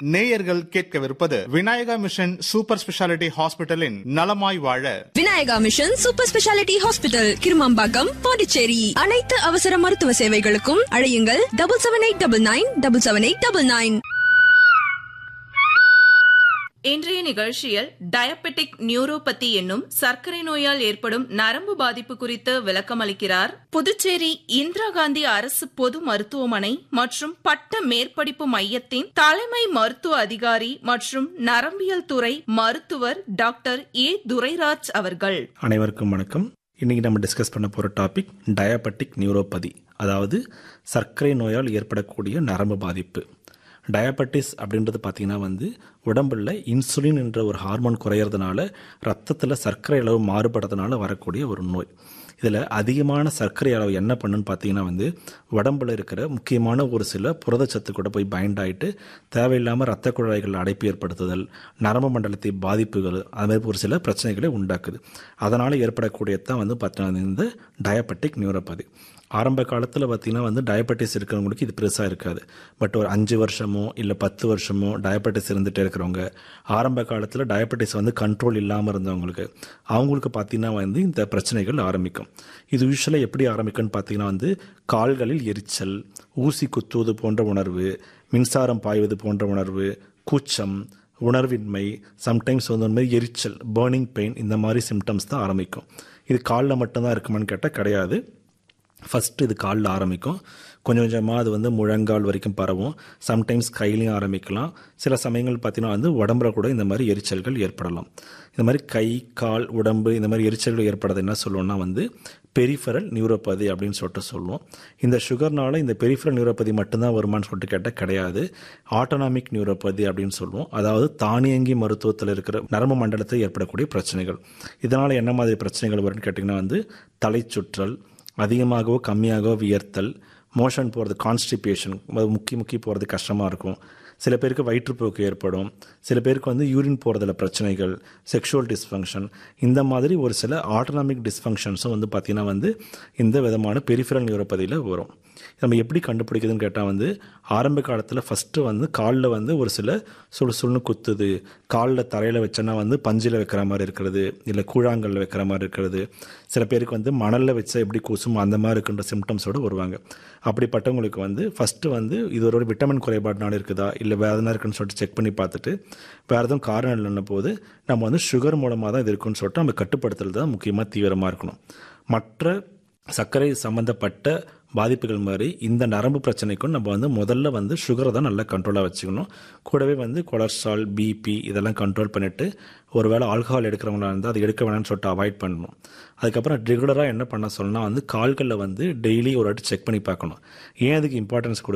நேயர்கள் கேட்கவிருப்பது Vinayaka mission super speciality ஹாஸ்பிட்டலின் நலமாய் வாழ Vinayaka mission super speciality hospital Kirumambakkam Pondicherry அனைத்து அவசர மருத்துவ சேவைகளுக்கும் அழையுங்கள் double seven eight double nine double seven eight double nine இன்றைய நிகழ்ச்சியில் டயபெட்டிக் நியூரோபதி என்னும் சர்க்கரை நோயால் ஏற்படும் நரம்பு பாதிப்பு குறித்து விளக்கமளிக்கிறார் புதுச்சேரி இந்திரா காந்தி அரசு பொது மருத்துவமனை மற்றும் பட்ட மேற்படிப்பு மையத்தின் தலைமை மருத்துவ அதிகாரி மற்றும் நரம்பியல் துறை மருத்துவர் டாக்டர் ஏ துரைராஜ் அவர்கள் அனைவருக்கும் வணக்கம் இன்னைக்கு நம்ம டிஸ்கஸ் பண்ண போகிற டாபிக் டயபெட்டிக் நியூரோபதி அதாவது சர்க்கரை நோயால் ஏற்படக்கூடிய நரம்பு பாதிப்பு டயபெட்டிஸ் அப்படின்றது பார்த்தீங்கன்னா வந்து உடம்புல இன்சுலின் என்ற ஒரு ஹார்மோன் குறையிறதுனால ரத்தத்தில் சர்க்கரை அளவு மாறுபடுறதுனால வரக்கூடிய ஒரு நோய் இதில் அதிகமான சர்க்கரை அளவு என்ன பண்ணுன்னு பார்த்தீங்கன்னா வந்து உடம்புல இருக்கிற முக்கியமான ஒரு சில புரதச்சத்து கூட போய் பைண்ட் ஆகிட்டு தேவையில்லாமல் ரத்த குழாய்கள் அடைப்பு ஏற்படுத்துதல் நரம்பு மண்டலத்தை பாதிப்புகள் அது மாதிரி ஒரு சில பிரச்சனைகளை உண்டாக்குது அதனால் ஏற்படக்கூடியதான் வந்து பார்த்தீங்கன்னா இந்த டயபெட்டிக் நியூரோபதி ஆரம்ப காலத்தில் பார்த்தீங்கன்னா வந்து டயபெட்டிஸ் இருக்கிறவங்களுக்கு இது பெருசாக இருக்காது பட் ஒரு அஞ்சு வருஷமோ இல்லை பத்து வருஷமோ டயபெட்டிஸ் இருந்துகிட்டே இருக்கிறவங்க ஆரம்ப காலத்தில் டயபெட்டிஸ் வந்து கண்ட்ரோல் இல்லாமல் இருந்தவங்களுக்கு அவங்களுக்கு பார்த்தீங்கன்னா வந்து இந்த பிரச்சனைகள் ஆரம்பிக்கும் இது யூஸ்வலாக எப்படி ஆரம்பிக்கும்னு பார்த்தீங்கன்னா வந்து கால்களில் எரிச்சல் ஊசி குத்துவது போன்ற உணர்வு மின்சாரம் பாய்வது போன்ற உணர்வு கூச்சம் உணர்வின்மை சம்டைம்ஸ் வந்து ஒரு மாதிரி எரிச்சல் பேர்னிங் பெயின் இந்த மாதிரி சிம்டம்ஸ் தான் ஆரம்பிக்கும் இது காலில் மட்டும்தான் இருக்குமான்னு கேட்டால் கிடையாது ஃபஸ்ட்டு இது காலில் ஆரம்பிக்கும் கொஞ்சம் கொஞ்சமாக அது வந்து முழங்கால் வரைக்கும் பரவும் சம்டைம்ஸ் கையிலையும் ஆரம்பிக்கலாம் சில சமயங்கள் பார்த்தீங்கன்னா வந்து உடம்புல கூட இந்த மாதிரி எரிச்சல்கள் ஏற்படலாம் இந்த மாதிரி கை கால் உடம்பு இந்த மாதிரி எரிச்சல்கள் ஏற்படுறது என்ன சொல்லுவோம்னா வந்து பெரிஃபரல் நியூரோபதி அப்படின்னு சொல்லிட்டு சொல்லுவோம் இந்த சுகர்னால இந்த பெரிஃபரல் நியூரோபதி மட்டும்தான் வருமானு சொல்லிட்டு கேட்டால் கிடையாது ஆட்டோனாமிக் நியூரோபதி அப்படின்னு சொல்லுவோம் அதாவது தானியங்கி மருத்துவத்தில் இருக்கிற நரம்பு மண்டலத்தில் ஏற்படக்கூடிய பிரச்சனைகள் இதனால் என்ன மாதிரி பிரச்சனைகள் வரும்னு கேட்டிங்கன்னா வந்து தலைச்சுற்றல் அதிகமாகவோ கம்மியாகவோ வியர்த்தல் மோஷன் போகிறது கான்ஸ்டிபேஷன் முக்கி முக்கி போகிறது கஷ்டமாக இருக்கும் சில பேருக்கு வயிற்றுப்போக்கு ஏற்படும் சில பேருக்கு வந்து யூரின் போகிறதுல பிரச்சனைகள் செக்ஷுவல் டிஸ்ஃபங்க்ஷன் இந்த மாதிரி ஒரு சில ஆட்டோனாமிக் டிஸ்ஃபங்க்ஷன்ஸும் வந்து பார்த்திங்கன்னா வந்து இந்த விதமான பெரிஃபரல் நியூரோபதியில் வரும் நம்ம எப்படி கண்டுபிடிக்குதுன்னு கேட்டால் வந்து ஆரம்ப காலத்தில் ஃபஸ்ட்டு வந்து காலில் வந்து ஒரு சில சுடு சுள்னு குத்துது காலில் தரையில் வச்சோன்னா வந்து பஞ்சில் வைக்கிற மாதிரி இருக்கிறது இல்லை கூழாங்கல்ல வைக்கிற மாதிரி இருக்கிறது சில பேருக்கு வந்து மணலில் வச்சா எப்படி கூசும் அந்த மாதிரி இருக்கின்ற சிம்டம்ஸோடு வருவாங்க அப்படிப்பட்டவங்களுக்கு வந்து ஃபஸ்ட்டு வந்து இது ஒரு விட்டமின் குறைபாடுனால இருக்குதா இல்லை வேறு எதனா இருக்குன்னு சொல்லிட்டு செக் பண்ணி பார்த்துட்டு வேறு எதுவும் காரணம் இல்லைன்ன போது நம்ம வந்து சுகர் மூலமாக தான் இது இருக்குன்னு சொல்லிட்டு நம்ம கட்டுப்படுத்துறது தான் முக்கியமாக தீவிரமாக இருக்கணும் மற்ற சர்க்கரை சம்மந்தப்பட்ட பாதிப்புகள் மாதிரி இந்த நரம்பு பிரச்சனைக்கும் நம்ம வந்து முதல்ல வந்து சுகரை தான் நல்லா கண்ட்ரோலாக வச்சுக்கணும் கூடவே வந்து கொலஸ்ட்ரால் பிபி இதெல்லாம் கண்ட்ரோல் பண்ணிவிட்டு ஒரு வேளை ஆல்கஹால் எடுக்கிறவங்களா இருந்தால் அது எடுக்க வேணாம்னு சொல்லிட்டு அவாய்ட் பண்ணணும் அதுக்கப்புறம் ரெகுலராக என்ன பண்ண சொல்லணும்னா வந்து கால்களில் வந்து டெய்லி ஒரு வாட்டி செக் பண்ணி பார்க்கணும் ஏன் அதுக்கு இம்பார்ட்டன்ஸ் கொடு